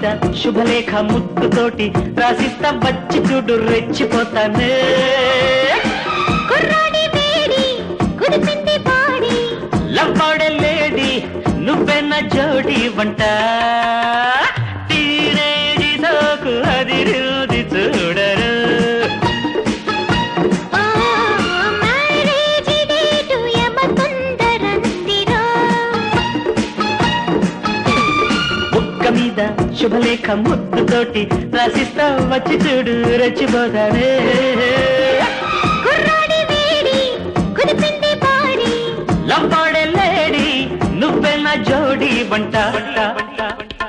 మీద శుభలేఖ ముద్దుతోటి రాసిస్తా వచ్చి చూడు రెచ్చిపోతానే కుర్రాడి వేడి కుదిపింది పాడి లవ్వాడే లేడీ నువ్వెన్న జోడి వంట టీనేజీ సోకు అది రూది చూడరు ఓ మ్యారేజ్ డేటు యమ తొందరందిరో బుక్క మీద శుభలేఖ ముద్దుతోటి రాసిస్తా వచ్చి చూడు రెచ్చిపోతానే కుర్రాడి వేడి కుదిపింది పాడి లవ్వాడే లేడీ నువ్వెన్న జోడి వంట వంట వంట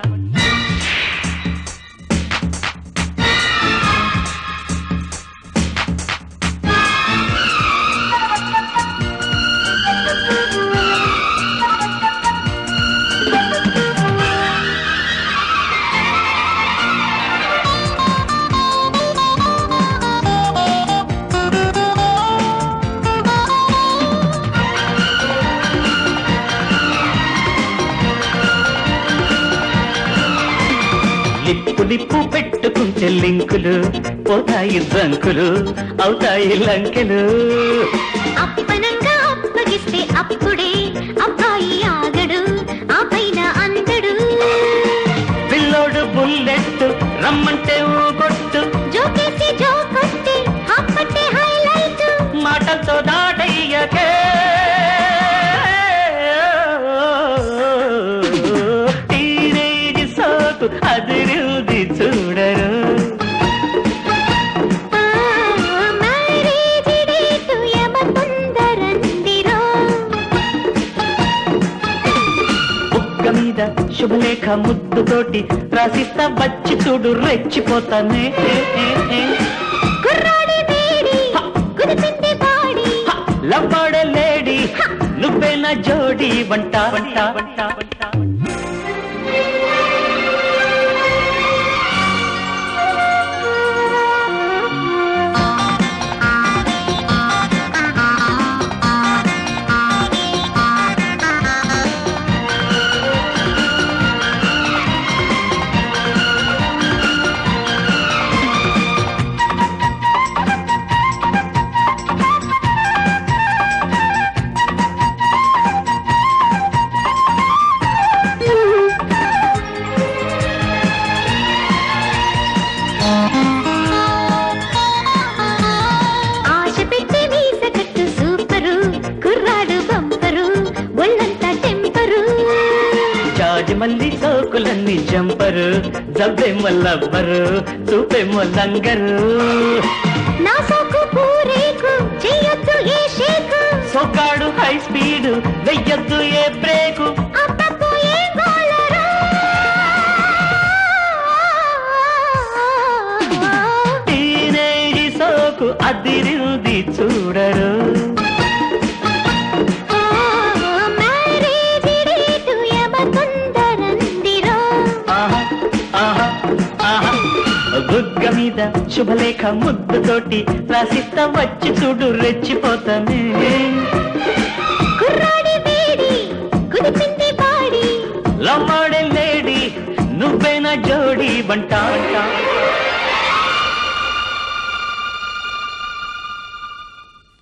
లిప్పు లిప్పు పెట్టుకుంటే లింకులు పోతాయి రంకులు అవుతాయి లంకెలు అప్పనంగా అప్పగిస్తే అప్పుడే అబ్బాయి ఆగడు ఆ పైన అందడు పిల్లోడు బుల్లెట్ రమ్మంటే ఊగొట్టు జోకేసి జోకొట్టి హప్పట్టే హైలైట్ మాటలతో దాటయ్యకే టీనేజ్ సోకు అదిరుది చూడరు మ్యారేజ్ డేటు యమ తొందరందిరో బుక్క మీద శుభలేఖ ముద్దుతోటి రాసిస్తా వచ్చి చూడు రెచ్చిపోతానే కుర్రాడి వేడి కుదిపింది పాడి లవ్వాడే లేడీ నువ్వే నా జోడి వంట వంట వంట వంట ఆశ పెట్టి వీస కట్టు సూపరు కుర్రాడు బంపరు ఒళ్ళంతా టెంపరు జాజి మల్లి సోకులన్నీ జంపరు జబ్బేమో లవ్వరు చూపేమో లంగరు నా సోకు పూరేకు చెయ్యొద్దు ఏ షేకు సోకాడు హై స్పీడ్ వెయ్యొద్దు ఏ బ్రేకు అబ్బబ్బో ఏ గోలరా టీనేజ్ సోకు అదిరింది చూడరు ఓ మ్యారేజ్ డేటు యమ తొందరందిరో ఆహా ఆహా ఆహా బుగ్గ మీద శుభలేఖ ముద్దుతోటి రాసిస్తా వచ్చి చూడు రెచ్చిపోతానే కుర్రాడి వేడి కుదిపింది పాడి లమ్మాడే లేడీ నువ్వేనా జోడి వంట వంట